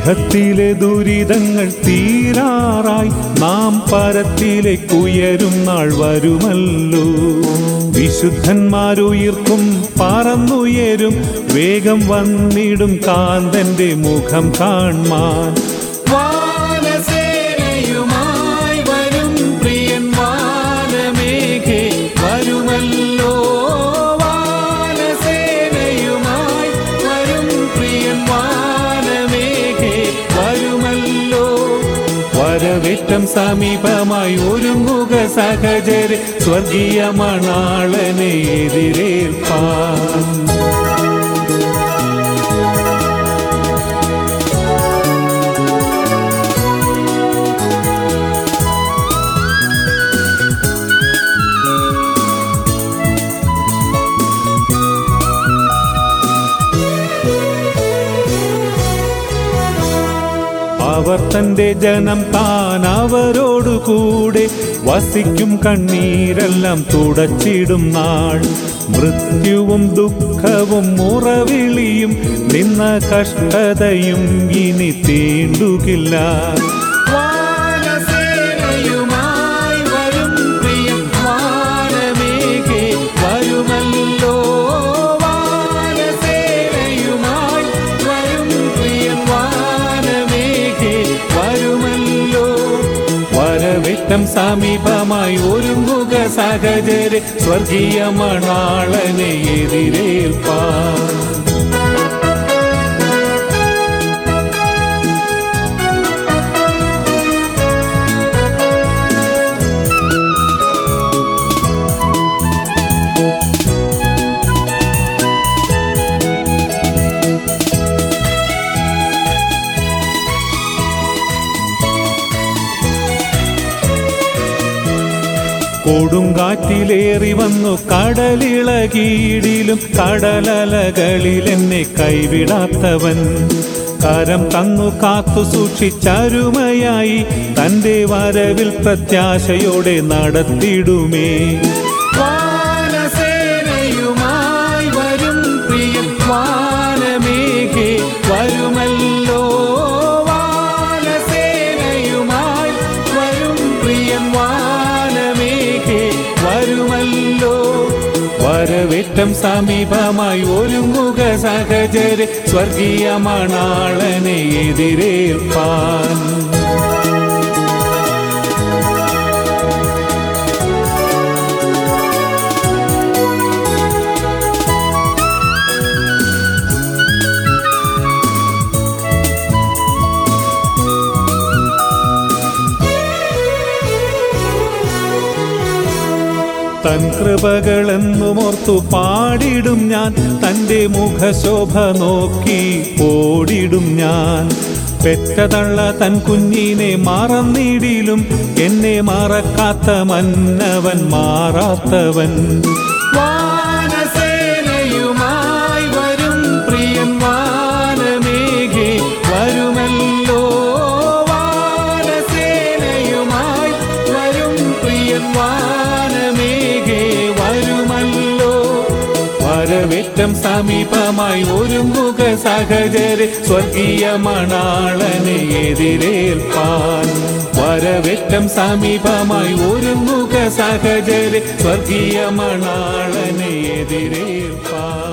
ഇഹത്തിലെ ദുരിതങ്ങൾ തീരാറായി നാം പരത്തിലേക്കുയരും നാൾ വരുമല്ലോ വിശുദ്ധന്മാരുയിർക്കും പറന്നുയരും വേഗം വന്നിടും കാന്തന്റെ മുഖം കാൺമാൻ വാനസേനയുമായി വരും പ്രിയൻ വാനമേഘേ വരുമല്ലോ വാനസേനയുമായി വരും പ്രിയൻ വാനമേഘേ വരുമല്ലോ വരവേറ്റം സമീപമായി ഒരുങ്ങുക സഹചരെ സ്വർഗീയ മണാളനെ എതിരേൽപ്പാൻ അവർ തന്റെ ജനം താൻ അവരോടു കൂടെ വസിക്കും കണ്ണീരെല്ലാം തുടച്ചിടും നാൾ മൃത്യുവും ദുഃഖവും മുറവിളിയും നിന്ന കഷ്ടതയും ഇനി തീണ്ടുകില്ല വാനസേനയുമായി വരും പ്രിയൻ വാനമേഘേ വരുമല്ലോ വാനസേനയുമായി വരും പ്രിയൻ വാനമേഘേ വരുമല്ലോ വരവിട്ടം സമീപമായി ഒരുങ്ങുക സഹചരെ സ്വർഗീയ മണാളനെ എതിരേൽപ്പാൻ കൊടുങ്കാറ്റിലേറി വന്നു കടലിളകീടിലും കടലലകളിൽ എന്നെ കൈവിടാത്തവൻ കരം തന്നു കാത്തു സൂക്ഷിച്ചരുമയായി തന്റെ വരവിൽ പ്രത്യാശയോടെ നടത്തിടുമേ വാനസേനയുമായി വരും പ്രിയൻ വാനമേഘേ വരുമല്ലോ വാനസേനയുമായി വരും പ്രിയൻ വാനമേഘേ വരുമല്ലോ വരവേറ്റം സമീപമായി ഒരുങ്ങുക സഹചരെ സ്വർഗീയ മണാളനെ എതിരേൽപ്പാൻ തൻ കൃപകളെന്നുമോർത്തു പാടിടും ഞാൻ തൻ്റെ മുഖശോഭ നോക്കി ഓടിടും ഞാൻ പെറ്റതള്ള തൻ കുഞ്ഞിനെ മറന്നിടിലും എന്നെ മറക്കാത്ത മന്നവൻ മാറാത്തവൻ വാനസേനയുമായി വരും പ്രിയൻ വാനമേഘേ വരുമല്ലോ വാനസേനയുമായി വരും പ്രിയൻ വാനമേഘേ വരുമല്ലോ വരവേറ്റം സമീപമായി ഒരുങ്ങുക സഹചരെ സ്വർഗീയ മണാളനെ എതിരേൽപ്പാൻ വരവേറ്റം സമീപമായി ഒരുങ്ങുക സഹചരെ സ്വർഗീയ മണാളനെ എതിരേൽപ്പാൻ